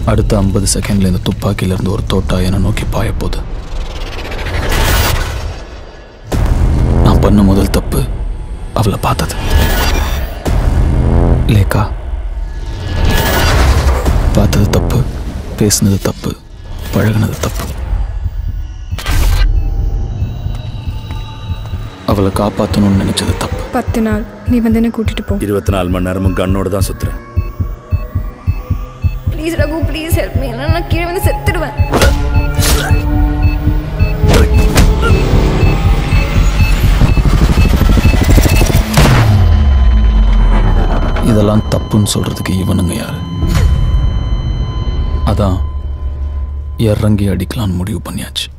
அடுத்த ஐம்பது செகண்ட்ல இந்த துப்பாக்கியிலிருந்து ஒரு தோட்டா என்னை நோக்கி பாய போகுது நான் பண்ண முதல் தப்பு அவளை பார்த்தது லேக்கா பார்த்தது தப்பு பேசுனது தப்பு பழகுனது தப்பு அவளை காப்பாற்றணும்னு நினைச்சது தப்பு பத்து நாள் நீ வந்து என்ன கூட்டிட்டு போ இருபத்தி நாலு மணி நேரமும் கண்ணோட தான் சுத்துறேன் please Raghu please help me இல்லைன்னா நான் கீழே வந்து செத்துடுவேன் இதெல்லாம் தப்புன்னு சொல்றதுக்கு இவனுங்க யாரு அதான் இறங்கி அடிக்கலான்னு முடிவு பண்ணியாச்சு